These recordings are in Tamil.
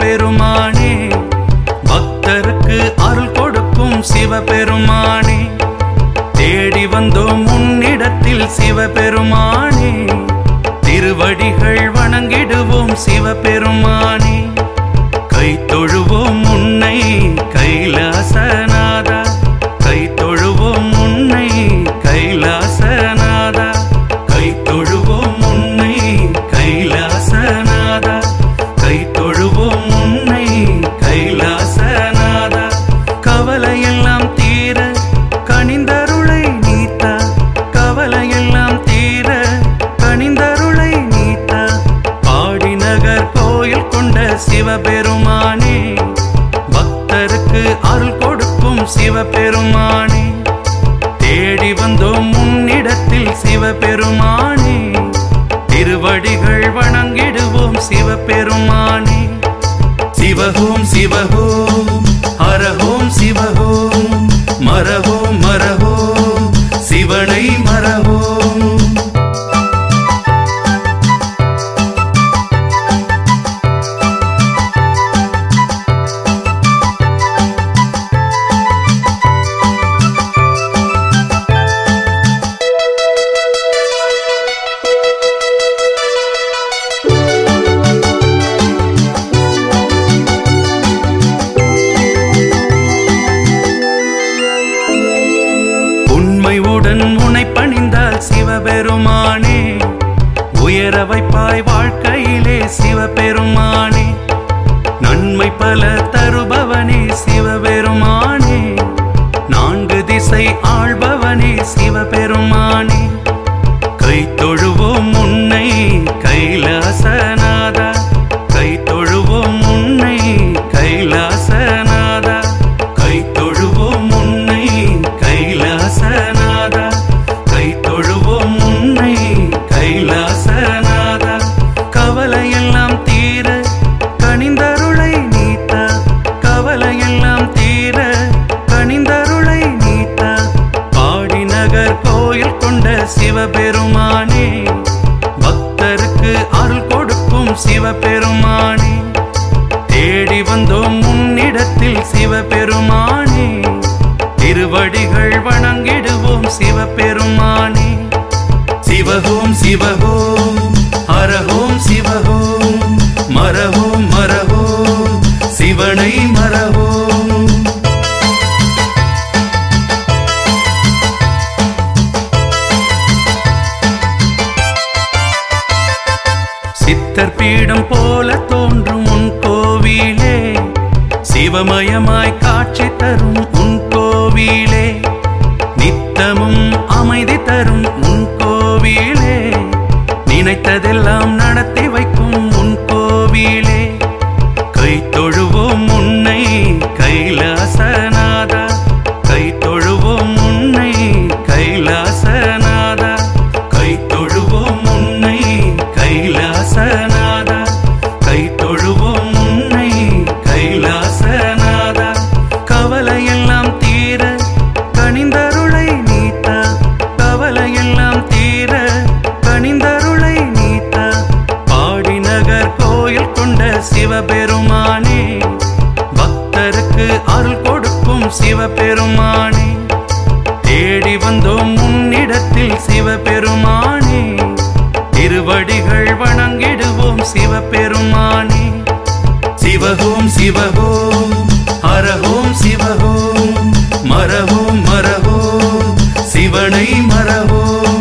சிவபெருமானே பக்தருக்கு அருள் கொடுக்கும் சிவபெருமானே தேடி வந்தோம் உன்னிடத்தில் சிவபெருமானே திருவடிகள் வணங்கிடுவோம் சிவபெருமானே கை தொழுவோம் உன்னை கைலாசநாதா கை தொழுவோம் உன்னை கைலாசநாதா கை தொழுவோம் உன்னை கைலாசநாதா கை தொழுவோம் உன்னை கைலாசநாதா கவலையெல்லாம் தீர கனிந்தருளை நீத்தா கவலையெல்லாம் தீர கனிந்தருளை நீத்தா பாடிநகர் கோயில் கொண்ட சிவபெருமானே பக்தருக்கு அருள் கொடுக்கும் சிவபெருமானே தேடி வந்தோம் உன்னிடத்தில் சிவபெருமானே திருவடிகள் வணங்கிடுவோம் சிவபெருமானே சிவஹோம் சிவஹோம் ஹரஹோம் சிவஹோம் மரஹோம் மரஹோம் சிவனை மரஹோம் உண்மையுடன் உனை பணிந்தால் சிவபெருமானே உயர வைப்பாய் வாழ்க்கையிலே சிவபெருமானே நன்மை பல தருபவனே சிவபெருமானே நான்கு திசை ஆள்பவனே சிவபெருமானே கை தொழுவோம் உன்னை கைலாசநாதா கை தொழுவோம் உன்னை கைலாசநாதா கை தொழுவோம் உன்னை கைலாசநாதா கை தொழுவோம் உன்னை கைலாசநாதா கவலையெல்லாம் தீர கனிந்தருளை நீத்தா கவலையெல்லாம் தீர கனிந்தருளை நீத்தா பாடிநகர் கோயில் கொண்ட சிவபெருமானே பக்தருக்கு அருள் கொடுக்கும் சிவபெருமானே தேடி வந்தோம் உன்னிடத்தில் சிவபெருமானே திருவடிகள் வணங்கிடுவோம் சிவபெருமானே சிவஹோம் சிவஹோம் ஹரஹோம் சிவஹோம் மரஹோம் மரஹோம் சிவனை மரஹோம் சித்தர் பீடம் போல தோன்றும் உன் கோவிலே சிவமயமாய் காட்சி தரும் உன் கோவிலே நித்தமும் அமைதி தரும் உன் கோவிலே நினைத்ததெல்லாம் நடத்தி வைக்கும் உன் கோவிலே கை தொழுவோம் உன்னை கைலாசநாதா கை தொழுவோம் உன்னை கைலாசநாதா கை தொழுவோம் உன்னை கைலாசநாதா கை தொழுவோம் உன்னை கைலாசநாதா கவலையெல்லாம் தீர கனிந்தருளை நீத்தா கவலையெல்லாம் தீர கனிந்தருளை நீத்தா பாடிநகர் கோயில் கொண்ட சிவபெருமானே பக்தருக்கு அருள் கொடுக்கும் சிவபெருமானே தேடி வந்தோம் உன்னிடத்தில் சிவபெருமானே திருவடிகள் வணங்கிடுவோம் சிவபெருமானே சிவஹோம் சிவஹோம் ஹரஹோம் சிவஹோம் மரஹோம் மரஹோம் சிவனை மரஹோம்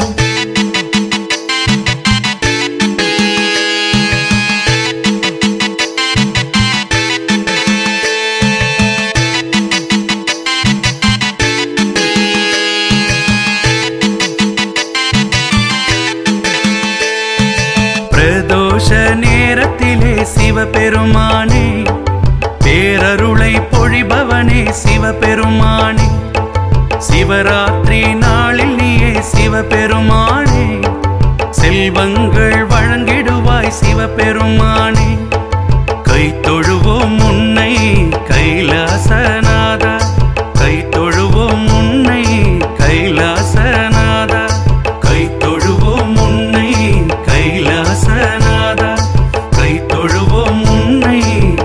பிரதோஷ நேரத்திலே சிவபெருமானே பேரருளை பொழிபவனே சிவபெருமானே சிவராத்திரி நாளில் நீயே சிவபெருமானே செல்வங்கள் வழங்கிடுவாய் சிவபெருமானே கை தொழுவோம் உன்னை கைலாசநாதா கை தொழுவோம் உன்னை கைலாசநாதா கை தொழுவோம் உன்னை கைலாசநாதா கை தொழுவோம் உன்னை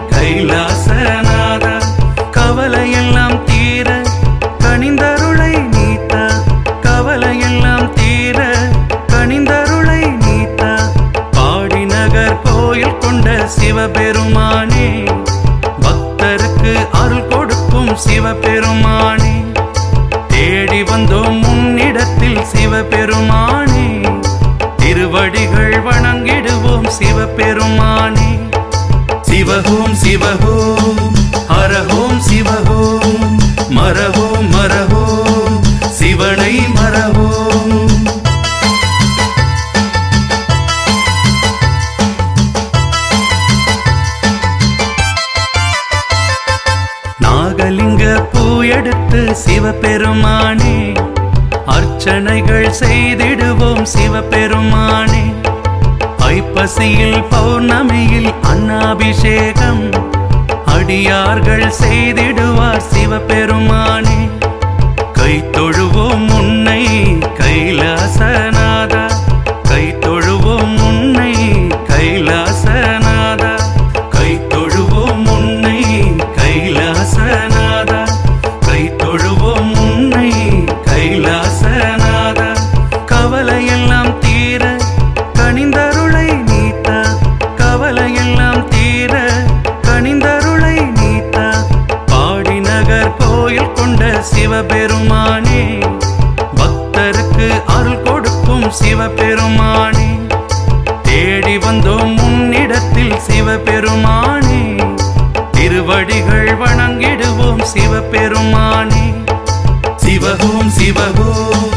சிவபெருமானே தேடி வந்தோம் உன்னிடத்தில் சிவபெருமானே திருவடிகள் வணங்கிடுவோம் சிவபெருமானே சிவஹோம் சிவஹோம் ஹரஹோம் சிவஹோம் மரஹோம் மரஹோம் சிவனை மரஹோம் நாகலிங்க பூ எடுத்து சிவபெருமானே அர்ச்சனைகள் செய்திடுவோம் சிவபெருமானே ஐப்பசியில் பௌர்ணமியில் அன்னாபிஷேகம் அடியார்கள் செய்திடுவார் சிவபெருமானே கை தொழுவோம் உன்னை கைலாசநாதா கை தொழுவோம் உன்னை கைலாசநாதா கை தொழுவோம் உன்னை கைலாசநாதா கை தொழுவோம் உன்னை கைலாசநாதா கவலையெல்லாம் தீர கனிந்தருளை நீத்தா கவலையெல்லாம் தீர கனிந்தருளை நீத்தா பாடி நகர் கோயில் கொண்ட சிவபெருமானே பக்தருக்கு அருள் கொடுக்கும் சிவபெருமானே தேடி வந்தோம் உன்னிடத்தில் சிவபெருமானே திருவடிகள் வணங்கிடுவோம் சிவபெருமானே சிவஹோம் சிவஹோம்